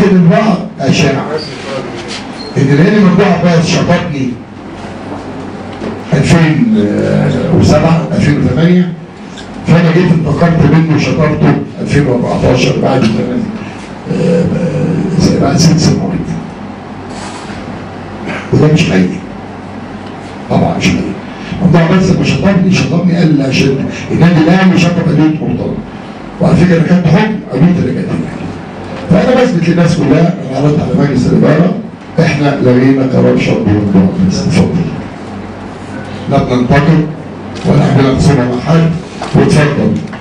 لكن البعض اشاع ان لان ممدوح عباس شطبني 2007 2008 فانا جيت انتقمت منه شطبته 2014 بعد ثمان آه، آه، بعد ست سنوات وده مش حقيقي طبعا مش حقيقي ممدوح عباس لما شطبني شطبني قال لي عشان النادي الاهلي شطب قضيه مرتضى وعلى فكره انا كانت حكم قضيه اللي كانت هناك فانا بثبت للناس كلها انا عرضت على مجلس الاداره احنا لغينا قرار شرب ممدوح عباس اتفضل لا بننتقد ولا عندنا خصومه مع حد واتفضل